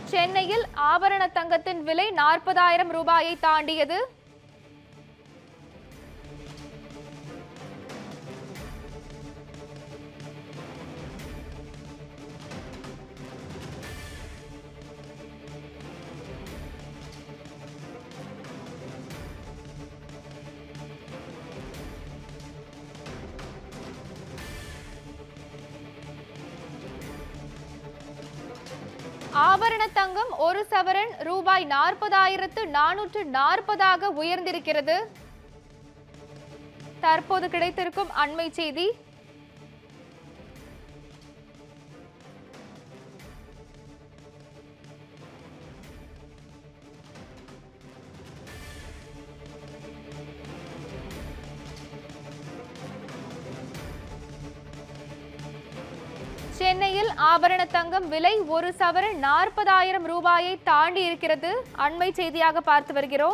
சென்னையில் ஆபரண தங்கத்தின் விலை நாற்பதாயிரம் ரூபாயை தாண்டியது ஆபரண தங்கம் ஒரு சவரன் ரூபாய் நாற்பதாயிரத்து நானூற்று நாற்பதாக உயர்ந்திருக்கிறது தற்போது கிடைத்திருக்கும் அண்மை செய்தி சென்னையில் ஆபரண தங்கம் விலை ஒரு சவரன் நாற்பதாயிரம் ரூபாயை தாண்டி இருக்கிறது அண்மை செய்தியாக பார்த்து வருகிறோம்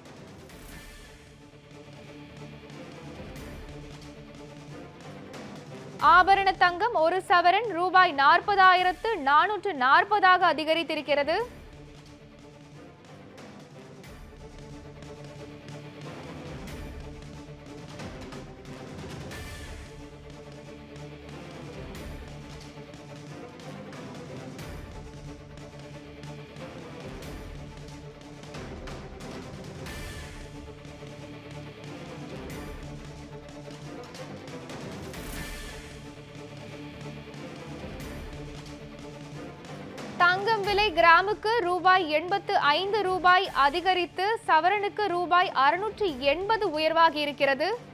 ஆபரண தங்கம் ஒரு சவரன் ரூபாய் நாற்பதாயிரத்து நானூற்று நாற்பதாக அதிகரித்திருக்கிறது தங்கம் விலை கிராமுக்கு ரூபாய் எண்பத்து ஐந்து ரூபாய் அதிகரித்து சவரனுக்கு ரூபாய் அறுநூற்று எண்பது உயர்வாகி இருக்கிறது